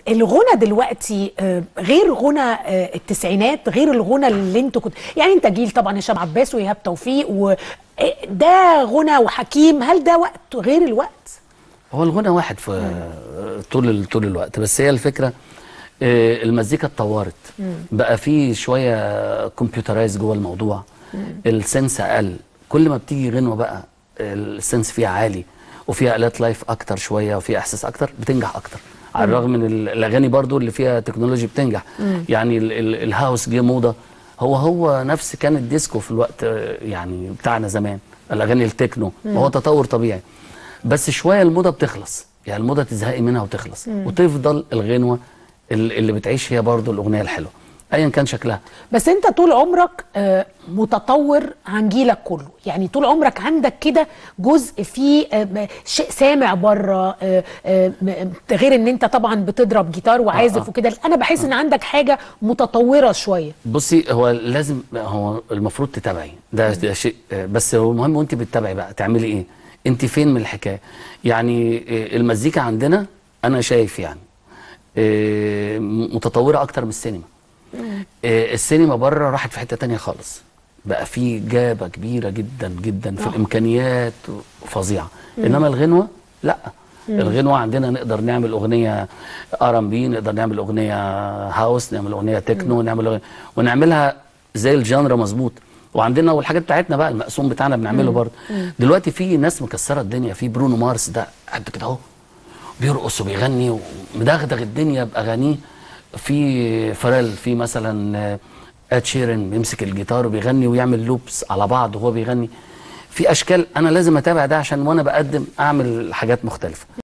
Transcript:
الغنى دلوقتي آه، غير غنى آه، التسعينات غير الغنى اللي انتوا كنت يعني انت جيل طبعا هشام عباس وايهاب توفيق وده غنى وحكيم هل ده وقت غير الوقت؟ هو الغنى واحد في طول ال- طول الوقت بس هي الفكره آه، المزيكا اتطورت بقى في شويه كمبيوترايز جوه الموضوع السنس اقل كل ما بتيجي غنوه بقى السنس فيها عالي وفيها الات لايف اكتر شويه وفيها احساس اكتر بتنجح اكتر على الرغم من ال- الاغاني برضو اللي فيها تكنولوجي بتنجح يعني ال- ال- الهاوس جه موضه هو هو نفس كان الديسكو في الوقت آه، يعني بتاعنا زمان الاغاني التكنو وهو تطور طبيعي بس شويه الموضه بتخلص يعني الموضه تزهقي منها وتخلص وتفضل الغنوه ال- اللي بتعيش هي برضو الاغنيه الحلوه ايا كان شكلها بس انت طول عمرك آه، متطور عن جيلك كله يعني طول عمرك عندك كده جزء فيه آه، م- شيء سامع بره آه، آه، م- غير ان انت طبعا بتضرب جيتار وعازف آه. وكده انا بحس ان عندك حاجه متطوره شويه بصي هو لازم هو المفروض تتابعي ده, ده شيء آه، بس هو المهم وانت بتتابعي بقى تعملي ايه انت فين من الحكايه يعني آه، المزيكا عندنا انا شايف يعني آه، متطوره اكتر من السينما آه، السينما بره راحت في حته تانية خالص بقى في جابه كبيره جدا جدا في آه. الامكانيات فظيعه انما الغنوه لا الغنوه عندنا نقدر نعمل اغنيه ار ام بي نقدر نعمل اغنيه هاوس نعمل اغنيه تكنو نعمل أغنية ونعملها زي الجانرا مظبوط وعندنا والحاجات بتاعتنا بقى المقسوم بتاعنا بنعمله برضه دلوقتي في ناس مكسره الدنيا في برونو مارس ده قد كده اهو بيرقص وبيغني ومدغدغ الدنيا باغانيه في فريل في مثلا آه، اد شيرن بيمسك الجيتار وبيغني ويعمل لوبس على بعض وهو بيغني في اشكال انا لازم اتابع ده عشان وانا بقدم اعمل حاجات مختلفه